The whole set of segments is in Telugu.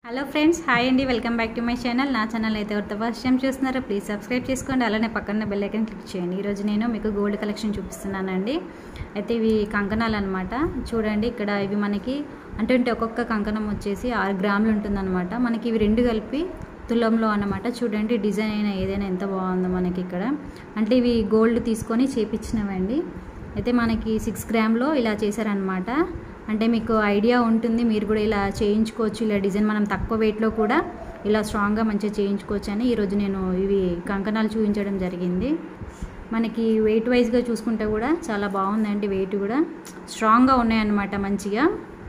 హలో ఫ్రెండ్స్ హాయ్ అండి welcome back to my channel నా ఛానల్ అయితే ఎవరితో ఫస్ట్ టైం చూస్తున్నారో ప్లీజ్ సబ్స్క్రైబ్ చేసుకోండి అలానే పక్కన బెల్ ఐకన్ క్లిక్ చేయండి ఈరోజు నేను మీకు గోల్డ్ కలెక్షన్ చూపిస్తున్నానండి అయితే ఇవి కంకణాలు అనమాట చూడండి ఇక్కడ ఇవి మనకి అంటే అంటే ఒక్కొక్క కంకణం వచ్చేసి ఆరు గ్రాములు ఉంటుందన్నమాట మనకి ఇవి రెండు కలిపి తులంలో అన్నమాట చూడండి డిజైన్ అయినా ఏదైనా ఎంత బాగుందో మనకి ఇక్కడ అంటే ఇవి గోల్డ్ తీసుకొని చేపించినవండి అయితే మనకి సిక్స్ గ్రామ్లో ఇలా చేశారనమాట అంటే మీకు ఐడియా ఉంటుంది మీరు కూడా ఇలా చేయించుకోవచ్చు ఇలా డిజైన్ మనం తక్కువ వెయిట్లో కూడా ఇలా స్ట్రాంగ్గా మంచిగా చేయించుకోవచ్చు అని ఈరోజు నేను ఇవి కంకణాలు చూపించడం జరిగింది మనకి వెయిట్ వైజ్గా చూసుకుంటే కూడా చాలా బాగుందండి వెయిట్ కూడా స్ట్రాంగ్గా ఉన్నాయన్నమాట మంచిగా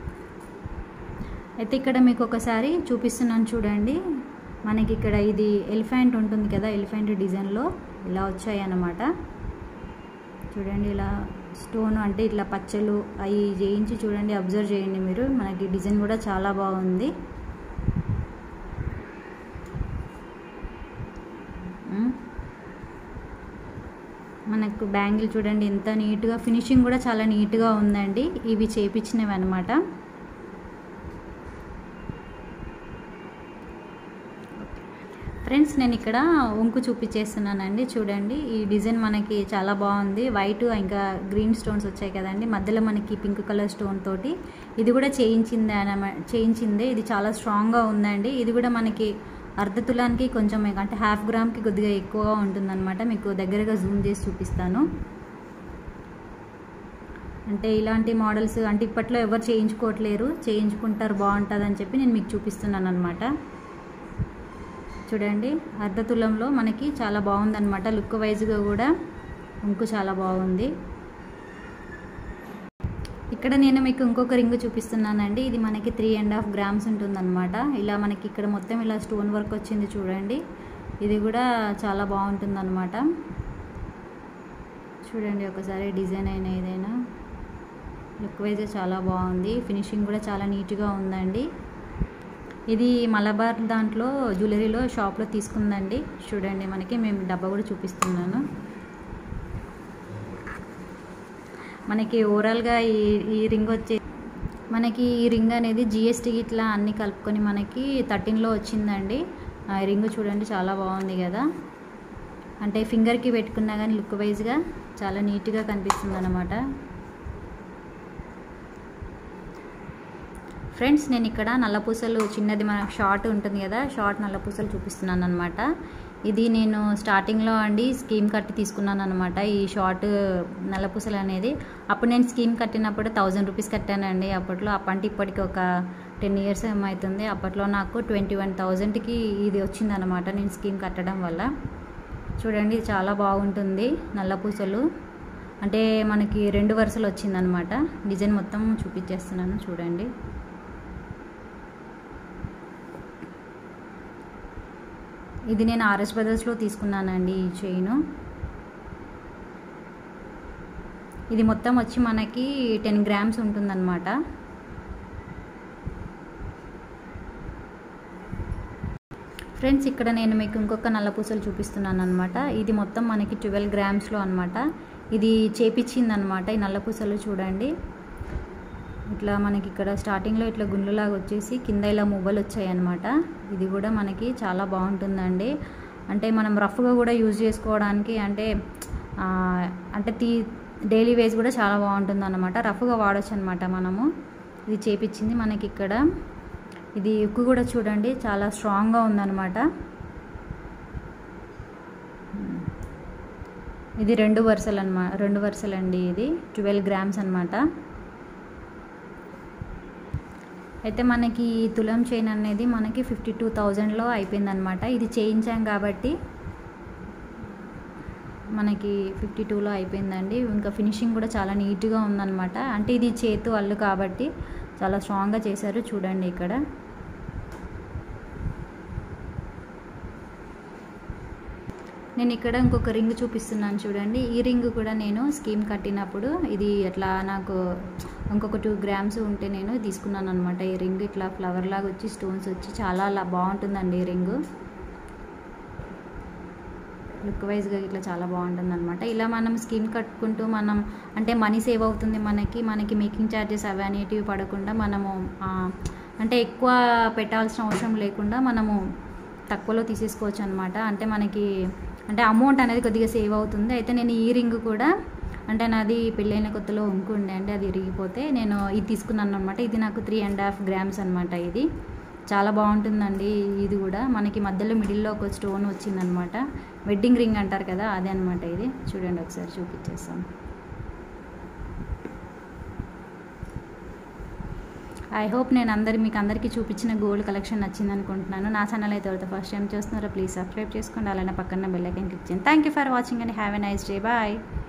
అయితే ఇక్కడ మీకు ఒకసారి చూపిస్తున్నాను చూడండి మనకి ఇక్కడ ఇది ఎలిఫెంట్ ఉంటుంది కదా ఎలిఫెంట్ డిజైన్లో ఇలా వచ్చాయి అన్నమాట చూడండి ఇలా స్టోన్ అంటే ఇట్లా పచ్చలు అవి చేయించి చూడండి అబ్జర్వ్ చేయండి మీరు మనకి డిజైన్ కూడా చాలా బాగుంది మనకు బ్యాంగిల్ చూడండి ఎంత నీట్గా ఫినిషింగ్ కూడా చాలా నీట్గా ఉందండి ఇవి చేపించినవి అనమాట ఫ్రెండ్స్ నేను ఇక్కడ ఉంకు చూపించేస్తున్నానండి చూడండి ఈ డిజైన్ మనకి చాలా బాగుంది వైట్ ఇంకా గ్రీన్ స్టోన్స్ వచ్చాయి కదండి మధ్యలో మనకి పింక్ కలర్ స్టోన్ తోటి ఇది కూడా చేయించిందే అనమా చేయించిందే ఇది చాలా స్ట్రాంగ్గా ఉందండి ఇది కూడా మనకి అర్ధ తులానికి కొంచెం అంటే హాఫ్ గ్రామ్కి కొద్దిగా ఎక్కువగా ఉంటుందన్నమాట మీకు దగ్గరగా జూమ్ చేసి చూపిస్తాను అంటే ఇలాంటి మోడల్స్ అంటే ఇప్పట్లో ఎవరు చేయించుకోవట్లేరు చేయించుకుంటారు బాగుంటుంది అని చెప్పి నేను మీకు చూపిస్తున్నాను అనమాట చూడండి అర్ధ తులంలో మనకి చాలా బాగుందన్నమాట లుక్ వైజ్గా కూడా ఇంకు చాలా బాగుంది ఇక్కడ నేను మీకు ఇంకొక రింగ్ చూపిస్తున్నానండి ఇది మనకి త్రీ అండ్ హాఫ్ గ్రామ్స్ ఉంటుందన్నమాట ఇలా మనకి ఇక్కడ మొత్తం ఇలా స్టోన్ వర్క్ వచ్చింది చూడండి ఇది కూడా చాలా బాగుంటుందన్నమాట చూడండి ఒకసారి డిజైన్ అయినా ఏదైనా లుక్ వైజ్గా చాలా బాగుంది ఫినిషింగ్ కూడా చాలా నీట్గా ఉందండి ఇది మలబార్ దాంట్లో జ్యువెలరీలో షాప్లో తీసుకుందండి చూడండి మనకి మేము డబ్బా కూడా చూపిస్తున్నాను మనకి ఓవరాల్గా ఈ ఈ రింగ్ వచ్చే మనకి ఈ రింగ్ అనేది జిఎస్టీ ఇట్లా అన్నీ కలుపుకొని మనకి థర్టీన్లో వచ్చిందండి ఆ రింగ్ చూడండి చాలా బాగుంది కదా అంటే ఫింగర్కి పెట్టుకున్నా కానీ లుక్ వైజ్గా చాలా నీట్గా కనిపిస్తుంది అనమాట ఫ్రెండ్స్ నేను ఇక్కడ నల్లపూసలు చిన్నది మన షార్ట్ ఉంటుంది కదా షార్ట్ నల్లపూసలు చూపిస్తున్నాను అనమాట ఇది నేను స్టార్టింగ్లో అండి స్కీమ్ కట్టి తీసుకున్నాను అనమాట ఈ షార్ట్ నల్లపూసలు అనేది అప్పుడు నేను స్కీమ్ కట్టినప్పుడు థౌజండ్ రూపీస్ కట్టానండి అప్పట్లో అప్పంటే ఇప్పటికి ఒక టెన్ ఇయర్స్ ఏమవుతుంది అప్పట్లో నాకు ట్వంటీ వన్ థౌజండ్కి ఇది వచ్చిందనమాట నేను స్కీమ్ కట్టడం వల్ల చూడండి చాలా బాగుంటుంది నల్లపూసలు అంటే మనకి రెండు వరుసలు వచ్చిందనమాట డిజైన్ మొత్తం చూపించేస్తున్నాను చూడండి ఇది నేను ఆర్ఎస్ బ్రదర్స్లో తీసుకున్నానండి ఈ చైను ఇది మొత్తం వచ్చి మనకి టెన్ గ్రామ్స్ ఉంటుందన్నమాట ఫ్రెండ్స్ ఇక్కడ నేను మీకు ఇంకొక నల్లపూసలు చూపిస్తున్నాను అనమాట ఇది మొత్తం మనకి ట్వెల్వ్ గ్రామ్స్లో అనమాట ఇది చేపించింది అనమాట ఈ నల్లపూసలు చూడండి ఇట్లా మనకి ఇక్కడ స్టార్టింగ్లో ఇట్లా గుండ్లులాగా వచ్చేసి కింద ఇలా మువ్వలు వచ్చాయి అనమాట ఇది కూడా మనకి చాలా బాగుంటుందండి అంటే మనం రఫ్గా కూడా యూజ్ చేసుకోవడానికి అంటే అంటే తీ డైలీ వేస్ కూడా చాలా బాగుంటుంది అనమాట రఫ్గా వాడచ్చు అనమాట మనము ఇది చేపించింది మనకి ఇక్కడ ఇది ఉక్కు కూడా చూడండి చాలా స్ట్రాంగ్గా ఉందన్నమాట ఇది రెండు వరుసలు అనమాట రెండు వరుసలు అండి ఇది ట్వెల్వ్ గ్రామ్స్ అనమాట అయితే మనకి ఈ తులం చైన్ అనేది మనకి ఫిఫ్టీ టూ థౌజండ్లో అయిపోయిందనమాట ఇది చేయించాం కాబట్టి మనకి ఫిఫ్టీ టూలో అయిపోయిందండి ఇంకా ఫినిషింగ్ కూడా చాలా నీట్గా ఉందన్నమాట అంటే ఇది చేతు అల్లు కాబట్టి చాలా స్ట్రాంగ్గా చేశారు చూడండి ఇక్కడ నేను ఇక్కడ ఇంకొక రింగ్ చూపిస్తున్నాను చూడండి ఈ రింగ్ కూడా నేను స్కీమ్ కట్టినప్పుడు ఇది అట్లా నాకు ఇంకొక టూ గ్రామ్స్ ఉంటే నేను తీసుకున్నాను అనమాట ఈ రింగ్ ఇట్లా ఫ్లవర్ లాగా వచ్చి స్టోన్స్ వచ్చి చాలా బాగుంటుందండి ఈ రింగ్ లుక్ వైజ్గా ఇట్లా చాలా బాగుంటుంది అనమాట ఇలా మనం స్కీమ్ కట్టుకుంటూ మనం అంటే మనీ సేవ్ అవుతుంది మనకి మనకి మేకింగ్ ఛార్జెస్ అవి అనేటివి పడకుండా మనము అంటే ఎక్కువ పెట్టాల్సిన అవసరం లేకుండా మనము తక్కువలో తీసేసుకోవచ్చు అనమాట అంటే మనకి అంటే అమౌంట్ అనేది కొద్దిగా సేవ్ అవుతుంది అయితే నేను ఈ రింగ్ కూడా అంటే నాది పెళ్ళైన కొత్తలో ఉంకుండే అండి అది ఇరిగిపోతే నేను ఇది తీసుకున్నాను అనమాట ఇది నాకు త్రీ అండ్ హాఫ్ గ్రామ్స్ అనమాట ఇది చాలా బాగుంటుందండి ఇది కూడా మనకి మధ్యలో మిడిల్లో ఒక స్టోన్ వచ్చిందనమాట వెడ్డింగ్ రింగ్ అంటారు కదా అదే అనమాట ఇది చూడండి ఒకసారి చూపించేస్తాను ఐ హోప్ నేను అందరి మీకు అందరికీ చూపించిన గోల్డ్ కలెక్షన్ నచ్చింది అనుకుంటున్నాను నా ఛానల్ అయితే ఎవరితో ఫస్ట్ టైం చూస్తున్నారో ప్లీజ్ సబ్స్క్రైబ్ చేసుకోండి అలానే పక్కన బెల్ ఐకన్ క్లిక్ చేయండి thank you for watching and have a nice day bye